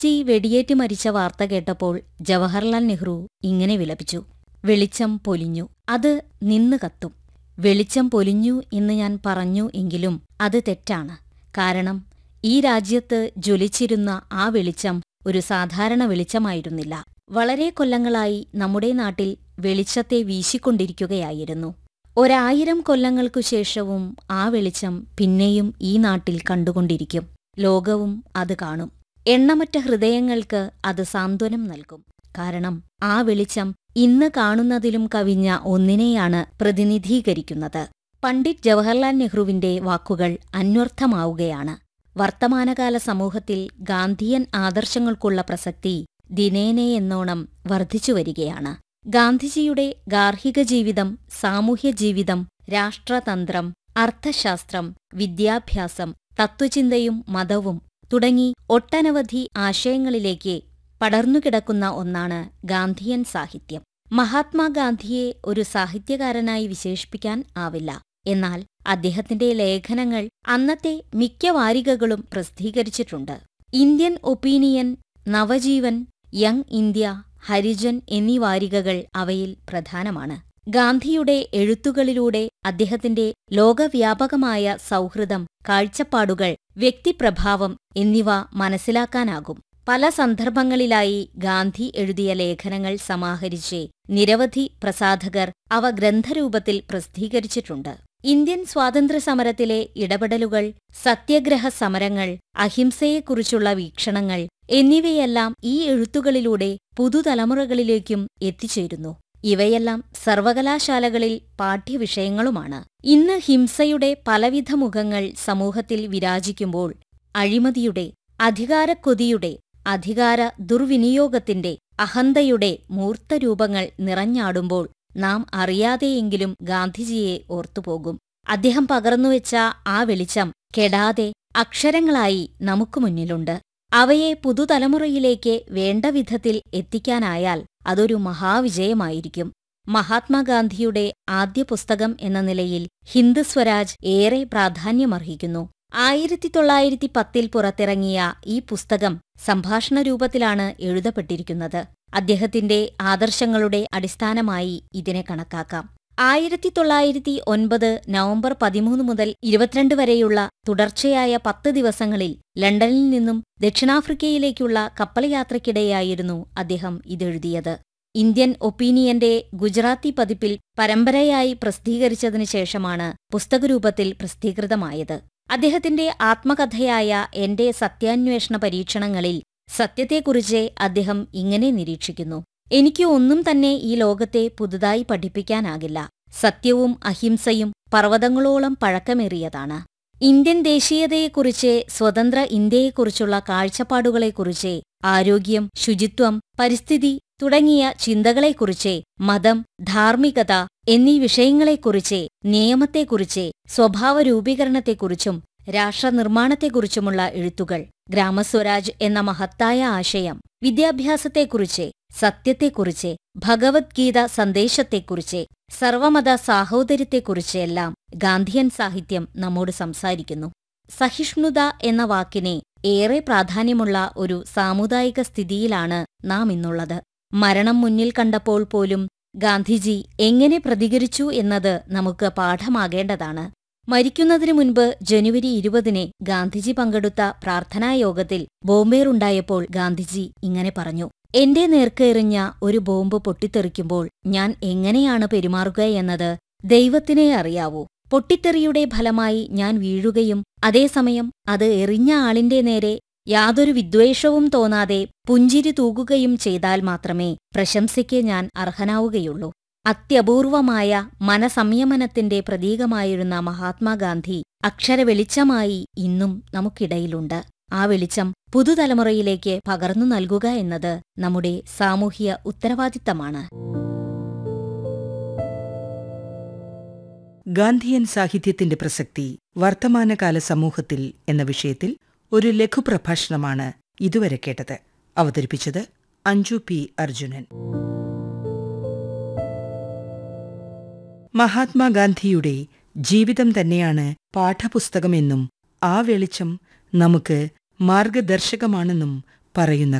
G വെടിയേറ്റ് മരിച്ച വാർത്ത കേട്ടപ്പോൾ ജവഹർലാൽ നെഹ്റു ഇങ്ങനെ വിലപിച്ചു വെളിച്ചം പൊലിഞ്ഞു അത് നിന്ന് കത്തും വെളിച്ചം പൊലിഞ്ഞു എന്ന് ഞാൻ പറഞ്ഞു എങ്കിലും അത് തെറ്റാണ് കാരണം ഈ രാജ്യത്ത് ജ്വലിച്ചിരുന്ന ആ വെളിച്ചം ഒരു സാധാരണ വെളിച്ചമായിരുന്നില്ല വളരെ കൊല്ലങ്ങളായി നമ്മുടെ നാട്ടിൽ വെളിച്ചത്തെ വീശിക്കൊണ്ടിരിക്കുകയായിരുന്നു ഒരായിരം കൊല്ലങ്ങൾക്കു ശേഷവും ആ വെളിച്ചം പിന്നെയും ഈ നാട്ടിൽ കണ്ടുകൊണ്ടിരിക്കും ലോകവും അത് കാണും എണ്ണമറ്റ ഹൃദയങ്ങൾക്ക് അത് സാന്ത്വനം നൽകും കാരണം ആ വെളിച്ചം ഇന്ന് കാണുന്നതിലും കവിഞ്ഞ ഒന്നിനെയാണ് പ്രതിനിധീകരിക്കുന്നത് പണ്ഡിറ്റ് ജവഹർലാൽ നെഹ്റുവിന്റെ വാക്കുകൾ അന്വർത്ഥമാവുകയാണ് വർത്തമാനകാല സമൂഹത്തിൽ ഗാന്ധിയൻ ആദർശങ്ങൾക്കുള്ള പ്രസക്തി ദിനേനയെന്നോണം വർദ്ധിച്ചുവരികയാണ് ഗാന്ധിജിയുടെ ഗാർഹിക ജീവിതം സാമൂഹ്യ ജീവിതം രാഷ്ട്രതന്ത്രം അർത്ഥശാസ്ത്രം വിദ്യാഭ്യാസം തത്വചിന്തയും മതവും തുടങ്ങി ഒട്ടനവധി ആശയങ്ങളിലേക്ക് പടർന്നുകിടക്കുന്ന ഒന്നാണ് ഗാന്ധിയൻ സാഹിത്യം മഹാത്മാഗാന്ധിയെ ഒരു സാഹിത്യകാരനായി വിശേഷിപ്പിക്കാൻ ആവില്ല എന്നാൽ അദ്ദേഹത്തിന്റെ ലേഖനങ്ങൾ അന്നത്തെ മിക്ക വാരികകളും പ്രസിദ്ധീകരിച്ചിട്ടുണ്ട് Indian Opinion Navajivan Young India Harijan എന്നീ വാരികകൾ അവയിൽ പ്രധാനമാണ് ഗാന്ധിയുടെ എഴുത്തുകളിലൂടെ അദ്ദേഹത്തിന്റെ ലോകവ്യാപകമായ സൗഹൃദം കാഴ്ചപ്പാടുകൾ വ്യക്തിപ്രഭാവം എന്നിവ മനസ്സിലാക്കാനാകും പല സന്ദർഭങ്ങളിലായി ഗാന്ധി എഴുതിയ ലേഖനങ്ങൾ സമാഹരിച്ച് നിരവധി പ്രസാധകർ അവ ഗ്രന്ഥരൂപത്തിൽ പ്രസിദ്ധീകരിച്ചിട്ടുണ്ട് ഇന്ത്യൻ സ്വാതന്ത്ര്യസമരത്തിലെ ഇടപെടലുകൾ സത്യഗ്രഹ സമരങ്ങൾ അഹിംസയെക്കുറിച്ചുള്ള വീക്ഷണങ്ങൾ എന്നിവയെല്ലാം ഈ എഴുത്തുകളിലൂടെ പുതുതലമുറകളിലേക്കും എത്തിച്ചേരുന്നു ഇവയെല്ലാം സർവകലാശാലകളിൽ പാഠ്യവിഷയങ്ങളുമാണ് ഇന്ന് ഹിംസയുടെ പലവിധ മുഖങ്ങൾ സമൂഹത്തിൽ വിരാജിക്കുമ്പോൾ അഴിമതിയുടെ അധികാരക്കൊതിയുടെ അധികാര ദുർവിനിയോഗത്തിന്റെ അഹന്തയുടെ മൂർത്തരൂപങ്ങൾ നിറഞ്ഞാടുമ്പോൾ നാം അറിയാതെയെങ്കിലും ഗാന്ധിജിയെ ഓർത്തുപോകും അദ്ദേഹം പകർന്നുവെച്ച ആ വെളിച്ചം കെടാതെ അക്ഷരങ്ങളായി നമുക്ക് മുന്നിലുണ്ട് അവയെ പുതുതലമുറയിലേക്ക് വേണ്ട വിധത്തിൽ എത്തിക്കാനായാൽ അതൊരു മഹാവിജയമായിരിക്കും മഹാത്മാഗാന്ധിയുടെ ആദ്യ പുസ്തകം എന്ന നിലയിൽ ഹിന്ദ് സ്വരാജ് ഏറെ പ്രാധാന്യമർഹിക്കുന്നു ആയിരത്തി തൊള്ളായിരത്തി പത്തിൽ പുറത്തിറങ്ങിയ ഈ പുസ്തകം സംഭാഷണ രൂപത്തിലാണ് എഴുതപ്പെട്ടിരിക്കുന്നത് അദ്ദേഹത്തിന്റെ ആദർശങ്ങളുടെ അടിസ്ഥാനമായി ഇതിനെ കണക്കാക്കാം ആയിരത്തി തൊള്ളായിരത്തി ഒൻപത് നവംബർ പതിമൂന്ന് മുതൽ ഇരുപത്തിരണ്ട് വരെയുള്ള തുടർച്ചയായ പത്ത് ദിവസങ്ങളിൽ ലണ്ടനിൽ നിന്നും ദക്ഷിണാഫ്രിക്കയിലേക്കുള്ള കപ്പൽ യാത്രയ്ക്കിടെയായിരുന്നു അദ്ദേഹം ഇതെഴുതിയത് ഇന്ത്യൻ ഒപ്പീനിയന്റെ ഗുജറാത്തി പതിപ്പിൽ പരമ്പരയായി പ്രസിദ്ധീകരിച്ചതിനു ശേഷമാണ് പുസ്തകരൂപത്തിൽ പ്രസിദ്ധീകൃതമായത് അദ്ദേഹത്തിന്റെ ആത്മകഥയായ എന്റെ സത്യാന്വേഷണ പരീക്ഷണങ്ങളിൽ സത്യത്തെക്കുറിച്ച് അദ്ദേഹം ഇങ്ങനെ നിരീക്ഷിക്കുന്നു എനിക്ക് ഒന്നും തന്നെ ഈ ലോകത്തെ പുതുതായി പഠിപ്പിക്കാനാകില്ല സത്യവും അഹിംസയും പർവ്വതങ്ങളോളം പഴക്കമേറിയതാണ് ഇന്ത്യൻ ദേശീയതയെക്കുറിച്ച് സ്വതന്ത്ര ഇന്ത്യയെക്കുറിച്ചുള്ള കാഴ്ചപ്പാടുകളെക്കുറിച്ച് ആരോഗ്യം ശുചിത്വം പരിസ്ഥിതി തുടങ്ങിയ ചിന്തകളെക്കുറിച്ച് മതം ധാർമ്മികത എന്നീ വിഷയങ്ങളെക്കുറിച്ച് നിയമത്തെക്കുറിച്ച് സ്വഭാവ രൂപീകരണത്തെക്കുറിച്ചും രാഷ്ട്രനിർമ്മാണത്തെക്കുറിച്ചുമുള്ള എഴുത്തുകൾ ഗ്രാമസ്വരാജ് എന്ന മഹത്തായ ആശയം വിദ്യാഭ്യാസത്തെക്കുറിച്ച് സത്യത്തെക്കുറിച്ച് ഭഗവത്ഗീത സന്ദേശത്തെക്കുറിച്ച് സർവമത സാഹോദര്യത്തെക്കുറിച്ച് എല്ലാം ഗാന്ധിയൻ സാഹിത്യം നമ്മോട് സംസാരിക്കുന്നു സഹിഷ്ണുത എന്ന വാക്കിനെ ഏറെ പ്രാധാന്യമുള്ള ഒരു സാമുദായിക സ്ഥിതിയിലാണ് നാം ഇന്നുള്ളത് മരണം മുന്നിൽ കണ്ടപ്പോൾ പോലും ഗാന്ധിജി എങ്ങനെ പ്രതികരിച്ചു എന്നത് നമുക്ക് പാഠമാകേണ്ടതാണ് മരിക്കുന്നതിനു മുൻപ് ജനുവരി ഇരുപതിന് ഗാന്ധിജി പങ്കെടുത്ത പ്രാർത്ഥനായോഗത്തിൽ ബോംബേറുണ്ടായപ്പോൾ ഗാന്ധിജി ഇങ്ങനെ പറഞ്ഞു എന്റെ നേർക്ക് എറിഞ്ഞ ഒരു ബോംബ് പൊട്ടിത്തെറിക്കുമ്പോൾ ഞാൻ എങ്ങനെയാണ് പെരുമാറുക എന്നത് ദൈവത്തിനേ അറിയാവൂ പൊട്ടിത്തെറിയുടെ ഫലമായി ഞാൻ വീഴുകയും അതേസമയം അത് എറിഞ്ഞ ആളിന്റെ നേരെ യാതൊരു വിദ്വേഷവും തോന്നാതെ പുഞ്ചിരി തൂകുകയും ചെയ്താൽ മാത്രമേ പ്രശംസയ്ക്ക് ഞാൻ അർഹനാവുകയുള്ളൂ അത്യപൂർവമായ മനസംയമനത്തിന്റെ പ്രതീകമായിരുന്ന മഹാത്മാഗാന്ധി അക്ഷരവെളിച്ചമായി ഇന്നും നമുക്കിടയിലുണ്ട് ആ വെളിച്ചം പുതുതലമുറയിലേക്ക് പകർന്നു നൽകുക എന്നത് നമ്മുടെ സാമൂഹ്യ ഉത്തരവാദിത്തമാണ് ഗാന്ധിയൻ സാഹിത്യത്തിന്റെ പ്രസക്തി വർത്തമാനകാല സമൂഹത്തിൽ എന്ന വിഷയത്തിൽ ഒരു ലഘുപ്രഭാഷണമാണ് ഇതുവരെ കേട്ടത് അവതരിപ്പിച്ചത് അഞ്ജു പി അർജുനൻ മഹാത്മാഗാന്ധിയുടെ ജീവിതം തന്നെയാണ് പാഠപുസ്തകമെന്നും ആ വെളിച്ചം നമുക്ക് മാർഗദർശകമാണെന്നും പറയുന്ന